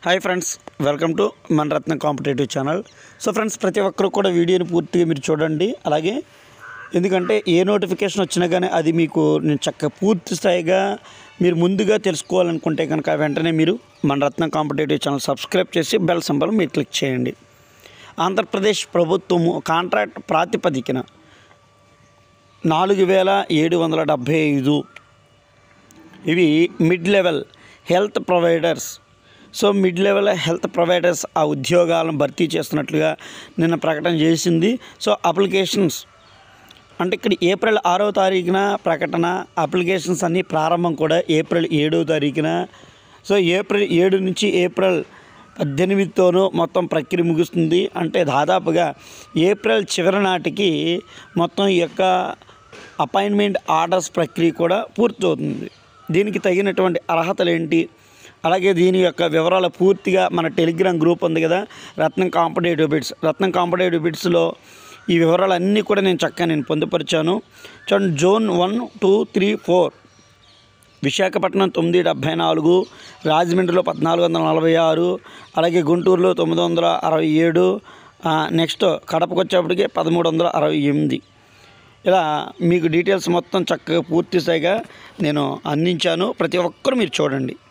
hi friends welcome to మన Ratna competitive channel so friends ప్రతి ఒక్కరు కూడా వీడియోని పూర్తిగా మీరు చూడండి అలాగే ఎందుకంటే ఏ నోటిఫికేషన్ వచ్చినా కానీ అది మీకు నేను చక్కగా పూర్తి స్థాయిగా మీరు ముందుగా తెలుసుకోవాలనుకుంటే కనుక వెంటనే మీరు మన రత్న కాంపిటేటివ్ ఛానల్ సబ్స్క్రైబ్ చేసి బెల్ సింబల్ మీరు క్లిక్ చేయండి ఆంధ్రప్రదేశ్ ప్రభుత్వము కాంట్రాక్ట్ ప్రాతిపదికన నాలుగు వేల ఏడు వందల డెబ్భై ఐదు ఇవి mid level health providers so mid level health providers ఆ ఉద్యోగాలను భర్తీ చేస్తున్నట్లుగా నిన్న ప్రకటన చేసింది సో అప్లికేషన్స్ అంటే ఇక్కడ ఏప్రిల్ ఆరో తారీఖున ప్రకటన అప్లికేషన్స్ అన్నీ ప్రారంభం కూడా ఏప్రిల్ ఏడో తారీఖున సో ఏప్రిల్ ఏడు నుంచి ఏప్రిల్ పద్దెనిమిదితోనూ మొత్తం ప్రక్రియ ముగుస్తుంది అంటే దాదాపుగా ఏప్రిల్ చివరి నాటికి మొత్తం ఈ యొక్క అపాయింట్మెంట్ ఆర్డర్స్ ప్రక్రియ కూడా పూర్తవుతుంది దీనికి తగినటువంటి అర్హతలు ఏంటి అలాగే దీని యొక్క వివరాలు పూర్తిగా మన టెలిగ్రామ్ గ్రూప్ ఉంది కదా Ratnam competitive bits Ratnam competitive బిట్స్లో ఈ వివరాలన్నీ కూడా నేను చక్కగా నేను పొందుపరిచాను చూడండి zone one two three four Visakhapatnam తొమ్మిది డెబ్భై నాలుగు రాజమండ్రిలో పద్నాలుగు వందల నలభై ఆరు అలాగే గుంటూరులో తొమ్మిది వందల అరవై ఏడు ఆ, నెక్స్ట్ కడపకు వచ్చేప్పటికి పదమూడు వందల అరవై ఎనిమిది ఇలా మీకు డీటెయిల్స్ మొత్తం చక్కగా పూర్తి స్థాయిగా నేను అందించాను ప్రతి ఒక్కరు మీరు చూడండి